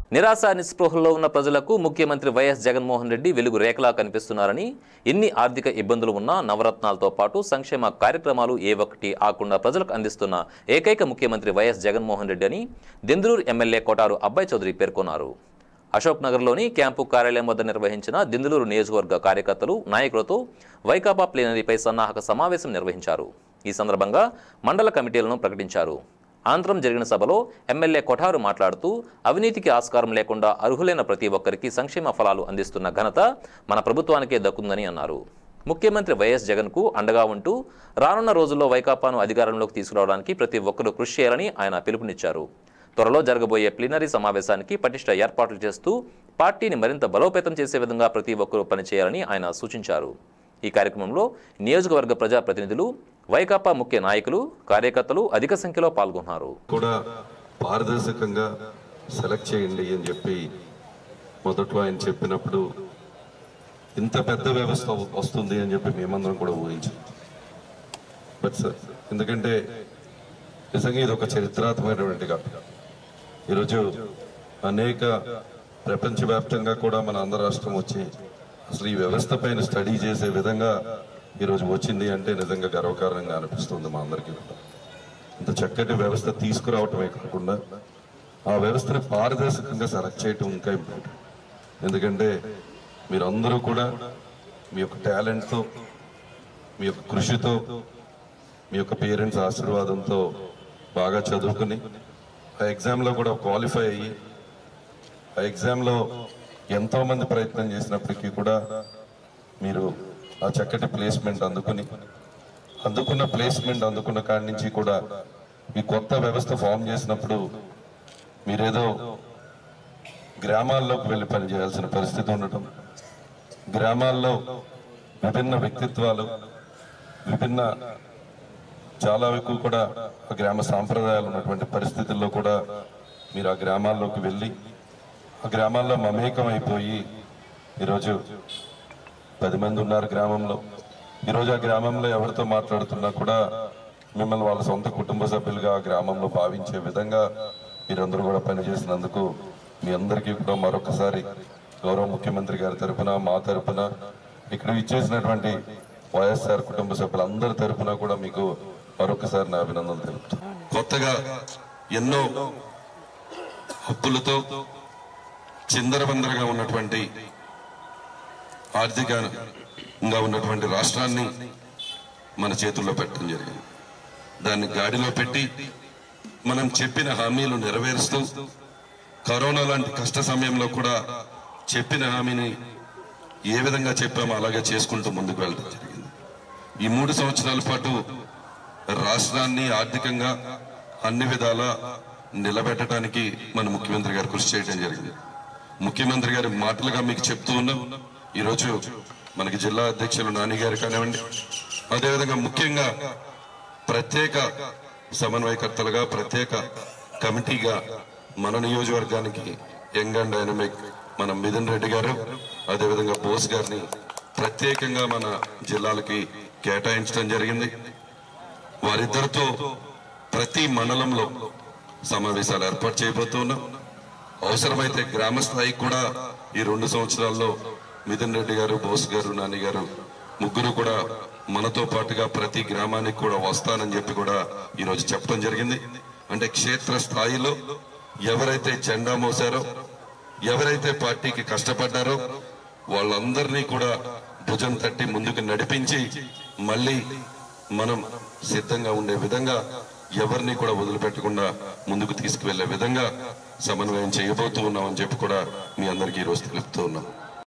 నిరాశ నిస్పృహల్లో ఉన్న ప్రజలకు ముఖ్యమంత్రి వైఎస్ జగన్మోహన్ రెడ్డి వెలుగు రేఖలా కనిపిస్తున్నారని ఎన్ని ఆర్థిక ఇబ్బందులు ఉన్నా నవరత్నాలతో పాటు సంక్షేమ కార్యక్రమాలు ఏ ఒక్కటి ఆకుండా ప్రజలకు అందిస్తున్న ఏకైక ముఖ్యమంత్రి వైఎస్ జగన్మోహన్ రెడ్డి అని దెందులూరు ఎమ్మెల్యే కోటారు అబ్బాయి చౌదరి పేర్కొన్నారు అశోక్ నగర్లోని క్యాంపు కార్యాలయం వద్ద నిర్వహించిన దిందులూరు నియోజకవర్గ కార్యకర్తలు నాయకులతో వైకాపా ప్లేనరీపై సన్నాహక సమావేశం నిర్వహించారు ఈ సందర్భంగా మండల కమిటీలను ప్రకటించారు అనంతరం జరిగిన సభలో ఎమ్మెల్యే కొఠారు మాట్లాడుతూ అవినీతికి ఆస్కారం లేకుండా అర్హులైన ప్రతి ఒక్కరికి సంక్షేమ ఫలాలు అందిస్తున్న ఘనత మన ప్రభుత్వానికే దక్కుందని అన్నారు ముఖ్యమంత్రి వైఎస్ జగన్కు అండగా ఉంటూ రానున్న రోజుల్లో వైకాపాను అధికారంలోకి తీసుకురావడానికి ప్రతి ఒక్కరూ కృషి చేయాలని ఆయన పిలుపునిచ్చారు త్వరలో జరగబోయే ప్లీనరీ సమావేశానికి పటిష్ట ఏర్పాట్లు చేస్తూ పార్టీని మరింత బలోపేతం చేసే విధంగా ప్రతి ఒక్కరూ పనిచేయాలని ఆయన సూచించారు ఈ కార్యక్రమంలో నియోజకవర్గ ప్రజాప్రతినిధులు వైకాపా ముఖ్య నాయకులు కార్యకర్తలు అధిక సంఖ్యలో పాల్గొన్నారు కూడా పారదర్శకంగా సెలెక్ట్ చేయండి అని చెప్పి మొదట్లో ఆయన చెప్పినప్పుడు ఇంత పెద్ద వ్యవస్థ వస్తుంది అని చెప్పి మేమందరం కూడా ఊహించాం బట్ సార్ ఎందుకంటే నిజంగా ఇది ఒక చరిత్రాత్మకమైనటువంటి ఘటన ఈరోజు అనేక ప్రపంచవ్యాప్తంగా కూడా మన ఆంధ్ర రాష్ట్రం వచ్చి అసలు ఈ వ్యవస్థ పైన స్టడీ చేసే విధంగా ఈరోజు వచ్చింది అంటే నిజంగా గర్వకారణంగా అనిపిస్తుంది మా అందరికీ కూడా ఇంత చక్కటి వ్యవస్థ తీసుకురావటమే కాకుండా ఆ వ్యవస్థని పారదర్శకంగా సెలెక్ట్ చేయటం ఇంకా ఇంపార్టెంట్ ఎందుకంటే మీరందరూ కూడా మీ యొక్క టాలెంట్తో మీ యొక్క కృషితో మీ యొక్క పేరెంట్స్ ఆశీర్వాదంతో బాగా చదువుకుని ఆ ఎగ్జామ్లో కూడా క్వాలిఫై అయ్యి ఆ ఎగ్జామ్లో ఎంతో మంది ప్రయత్నం చేసినప్పటికీ కూడా మీరు ఆ చక్కటి ప్లేస్మెంట్ అందుకుని అందుకున్న ప్లేస్మెంట్ అందుకున్న కాడి నుంచి కూడా మీ కొత్త వ్యవస్థ ఫామ్ చేసినప్పుడు మీరేదో గ్రామాల్లోకి వెళ్ళి పని చేయాల్సిన పరిస్థితి ఉండటం గ్రామాల్లో విభిన్న వ్యక్తిత్వాలు విభిన్న చాలా ఎక్కువ కూడా ఆ గ్రామ సాంప్రదాయాలు ఉన్నటువంటి పరిస్థితుల్లో కూడా మీరు ఆ గ్రామాల్లోకి వెళ్ళి ఆ గ్రామాల్లో మమేకం అయిపోయి ఈరోజు పది మంది ఉన్నారు గ్రామంలో ఈరోజు ఆ గ్రామంలో ఎవరితో మాట్లాడుతున్నా కూడా మిమ్మల్ని వాళ్ళ సొంత కుటుంబ సభ్యులుగా ఆ గ్రామంలో భావించే విధంగా మీరందరూ కూడా పనిచేసినందుకు మీ అందరికీ కూడా మరొకసారి గౌరవ ముఖ్యమంత్రి గారి తరపున మా తరపున ఇక్కడ ఇచ్చేసినటువంటి వైఎస్ఆర్ కుటుంబ సభ్యులందరి తరపున కూడా మీకు మరొకసారి నా అభినందనలు తెలుపుతాను కొత్తగా ఎన్నో హక్కులతో చిందరబందరగా ఉన్నటువంటి ఆర్థికంగా ఉన్నటువంటి రాష్ట్రాన్ని మన చేతుల్లో పెట్టడం జరిగింది దాన్ని గాడిలో పెట్టి మనం చెప్పిన హామీలు నెరవేరుస్తూ కరోనా లాంటి కష్ట సమయంలో కూడా చెప్పిన హామీని ఏ విధంగా చెప్పామో అలాగే చేసుకుంటూ ముందుకు వెళ్ళడం జరిగింది ఈ మూడు సంవత్సరాల పాటు రాష్ట్రాన్ని ఆర్థికంగా అన్ని విధాల నిలబెట్టడానికి మన ముఖ్యమంత్రి గారు కృషి చేయడం జరిగింది ముఖ్యమంత్రి గారి మాటలుగా మీకు చెప్తూ ఉన్నాం ఈరోజు మనకి జిల్లా అధ్యక్షులు నాని గారు కానివ్వండి అదేవిధంగా ముఖ్యంగా ప్రత్యేక సమన్వయకర్తలుగా ప్రత్యేక కమిటీగా మన నియోజకవర్గానికి యంగ్ అండ్ డైనమిక్ మన మిథున్ రెడ్డి గారు అదేవిధంగా బోస్ గారిని ప్రత్యేకంగా మన జిల్లాలకి కేటాయించడం జరిగింది వారిద్దరితో ప్రతి మండలంలో సమావేశాలు ఏర్పాటు చేయబోతున్నాం అవసరమైతే గ్రామ స్థాయికి కూడా ఈ రెండు సంవత్సరాల్లో మిథున్ రెడ్డి గారు బోస్ గారు నాని గారు ముగ్గురు కూడా మనతో పాటుగా ప్రతి గ్రామానికి కూడా వస్తానని చెప్పి కూడా ఈరోజు చెప్పడం జరిగింది అంటే క్షేత్ర స్థాయిలో ఎవరైతే జెండా మోసారో ఎవరైతే పార్టీకి కష్టపడ్డారో వాళ్ళందరినీ కూడా భుజం తట్టి ముందుకు నడిపించి మళ్ళీ మనం సిద్ధంగా ఉండే విధంగా ఎవరిని కూడా వదిలిపెట్టకుండా ముందుకు తీసుకువెళ్లే విధంగా సమన్వయం చేయబోతూ ఉన్నామని చెప్పి కూడా మీ అందరికీ ఈరోజు తెలుపుతూ ఉన్నాం